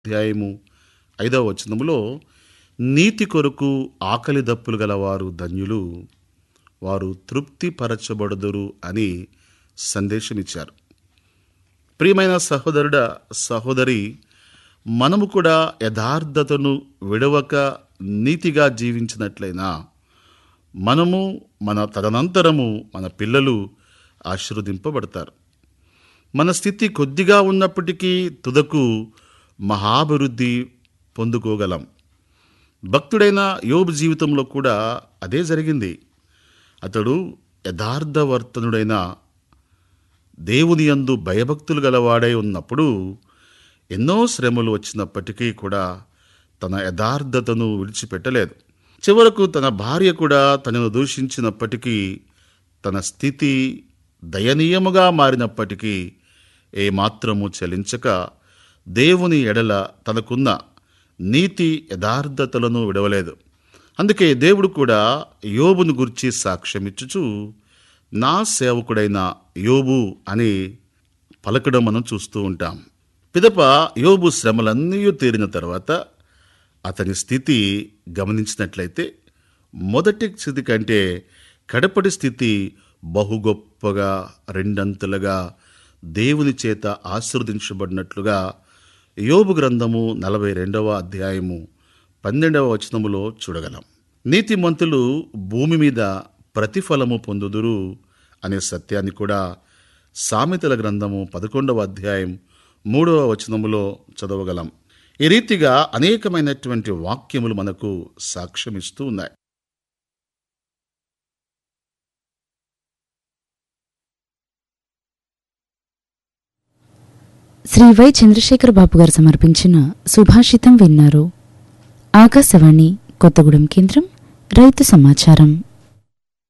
అధ్యాయము ఐదవ వచనములో నీతి కొరకు ఆకలి దప్పులు గలవారు ధన్యులు వారు తృప్తి పరచబడుదురు అని సందేశమిచ్చారు ప్రియమైన సహోదరుడ సహోదరి మనము కూడా యథార్థతను విడవక నీతిగా జీవించినట్లయినా మనము మన తదనంతరము మన పిల్లలు ఆశీర్వదింపబడతారు మన స్థితి కొద్దిగా ఉన్నప్పటికీ తుదకు మహాభివృద్ధి పొందుకోగలం భక్తుడైన యోబు జీవితంలో కూడా అదే జరిగింది అతడు యథార్థవర్తనుడైన దేవుని యందు భయభక్తులు గలవాడై ఉన్నప్పుడు ఎన్నో శ్రమలు వచ్చినప్పటికీ కూడా తన యథార్థతను విడిచిపెట్టలేదు చివరకు తన భార్య కూడా తనను దూషించినప్పటికీ తన స్థితి దయనీయముగా మారినప్పటికీ ఏమాత్రము చలించక దేవుని ఎడల తనకున్న నీతి యథార్థతలను విడవలేదు అందుకే దేవుడు కూడా యోబును గురించి సాక్ష్యమిచ్చుచు నా సేవకుడైన యోబు అని పలకడం మనం చూస్తూ ఉంటాం పిదప యోబు శ్రమలన్నీ తీరిన తర్వాత అతని స్థితి గమనించినట్లయితే మొదటి స్థితి కంటే కడపటి స్థితి బహు గొప్పగా రెండంతులుగా దేవుని చేత ఆశీర్వదించబడినట్లుగా యోబు గ్రంథము నలభై రెండవ అధ్యాయము పన్నెండవ వచనములో చూడగలం నీతిమంతులు భూమి మీద ప్రతిఫలము పొందుదురు అనే సత్యాన్ని కూడా సామెతల గ్రంథము పదకొండవ అధ్యాయం మూడవ వచనములో చదవగలం ఈ రీతిగా అనేకమైనటువంటి వాక్యములు మనకు సాక్ష్యమిస్తూ ఉన్నాయి శ్రీ వై చంద్రశేఖర్ బాబు గారు సమర్పించిన సుభాషితం విన్నారు ఆకాశవాణి కొత్తగూడెం కేంద్రం రైతు సమాచారం